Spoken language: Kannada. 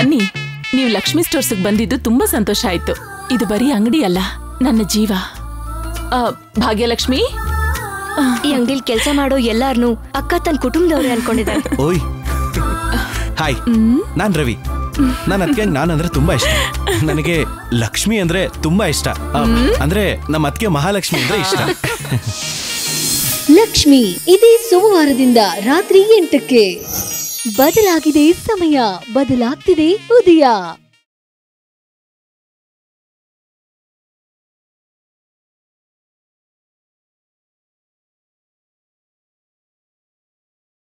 ಬನ್ನಿ ನೀವು ಲಕ್ಷ್ಮಿ ಸ್ಟೋರ್ಸ್ಗೆ ಬಂದಿದ್ದು ತುಂಬಾ ಸಂತೋಷ ಆಯ್ತು ಇದು ಬರೀ ಅಂಗಡಿ ಅಲ್ಲ ನನ್ನ ಜೀವ ಆ, ಭಾಗ್ಯಲಕ್ಷ್ಮಿ ಈ ಅಂಗಡಿಲಿ ಕೆಲಸ ಮಾಡೋ ಎಲ್ಲಾರ್ನು ಅಕ್ಕ ತನ್ನ ಕುಟುಂಬದವ್ರೆ ಅನ್ಕೊಂಡಿದ್ದಾರೆ ಓಯ್ ಹಾಯ್ ನಾನ್ ರವಿ ನನ್ನ ಅತ್ತಿಗೆ ನಾನು ಅಂದ್ರೆ ತುಂಬಾ ಇಷ್ಟ ನನಗೆ ಲಕ್ಷ್ಮಿ ಅಂದ್ರೆ ತುಂಬಾ ಇಷ್ಟ ಆ, ಅಂದ್ರೆ ನಮ್ಮ ಅತ್ತಿಗೆ ಮಹಾಲಕ್ಷ್ಮಿ ಅಂದ್ರೆ ಇಷ್ಟ ಲಕ್ಷ್ಮಿ ಇದೇ ಸೋಮವಾರದಿಂದ ರಾತ್ರಿ ಎಂಟಕ್ಕೆ ಬದಲಾಗಿದೆ ಸಮಯ ಬದಲಾಗ್ತಿದೆ ಉದಯ